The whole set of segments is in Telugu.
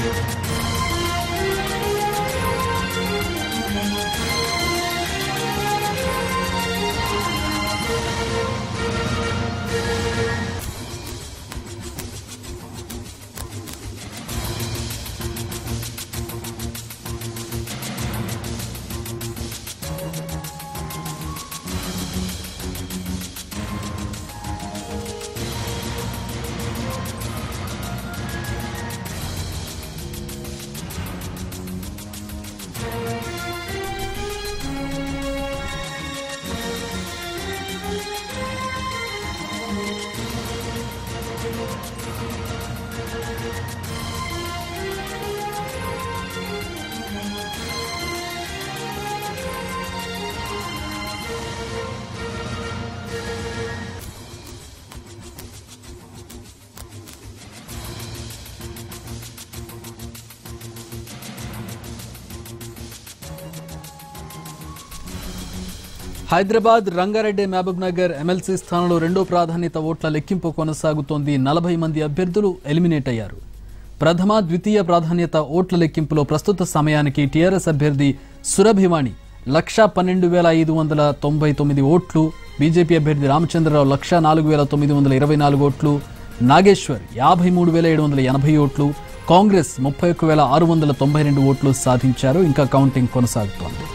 హైదరాబాద్ రంగారెడ్డి మహబూబ్ నగర్ ఎమ్మెల్సీ స్థానంలో రెండో ప్రాధాన్యత ఓట్ల లెక్కింపు కొనసాగుతోంది నలభై మంది అభ్యర్థులు ఎలిమినేట్ అయ్యారు ప్రథమ ద్వితీయ ప్రాధాన్యత ఓట్ల లెక్కింపులో ప్రస్తుత సమయానికి టీఆర్ఎస్ అభ్యర్థి సురభివాణి లక్ష పన్నెండు వేల ఐదు వందల తొంభై తొమ్మిది ఓట్లు బీజేపీ అభ్యర్థి రామచంద్రరావు లక్ష నాలుగు వేల తొమ్మిది వందల ఇరవై నాలుగు ఓట్లు నాగేశ్వర్ యాభై మూడు వేల ఏడు వందల ఎనభై ఓట్లు కాంగ్రెస్ ముప్పై ఒక్క వేల ఆరు వందల తొంభై రెండు ఓట్లు సాధించారు ఇంకా కౌంటింగ్ కొనసాగుతోంది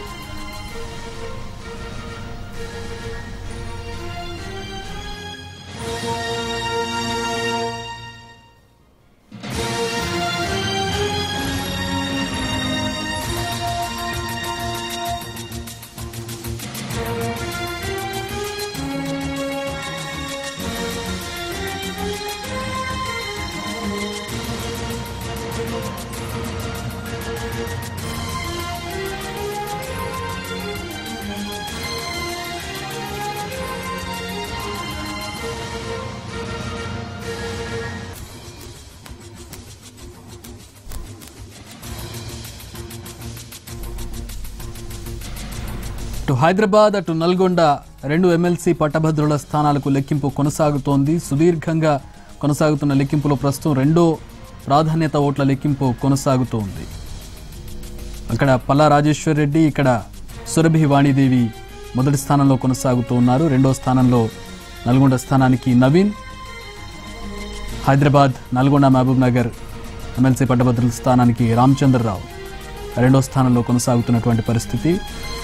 అటు హైదరాబాద్ అటు నల్గొండ రెండు ఎమ్మెల్సీ పట్టభద్రుల స్థానాలకు లెక్కింపు కొనసాగుతోంది సుదీర్ఘంగా కొనసాగుతున్న లెక్కింపులో ప్రస్తుతం రెండో ప్రాధాన్యత ఓట్ల లెక్కింపు కొనసాగుతోంది అక్కడ పల్లా రాజేశ్వర్ రెడ్డి ఇక్కడ సురభి వాణిదేవి మొదటి స్థానంలో కొనసాగుతూ ఉన్నారు రెండో స్థానంలో నల్గొండ స్థానానికి నవీన్ హైదరాబాద్ నల్గొండ మహబూబ్ నగర్ ఎమ్మెల్సీ పట్టభద్రుల స్థానానికి రామచంద్రరావు రెండో స్థానంలో కొనసాగుతున్నటువంటి పరిస్థితి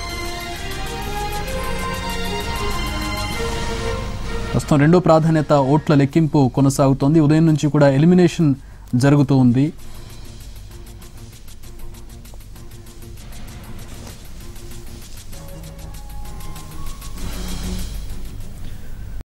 ప్రస్తుతం రెండో ప్రాధాన్యత ఓట్ల లెక్కింపు కొనసాగుతోంది ఉదయం నుంచి కూడా ఎలిమినేషన్ జరుగుతూ ఉంది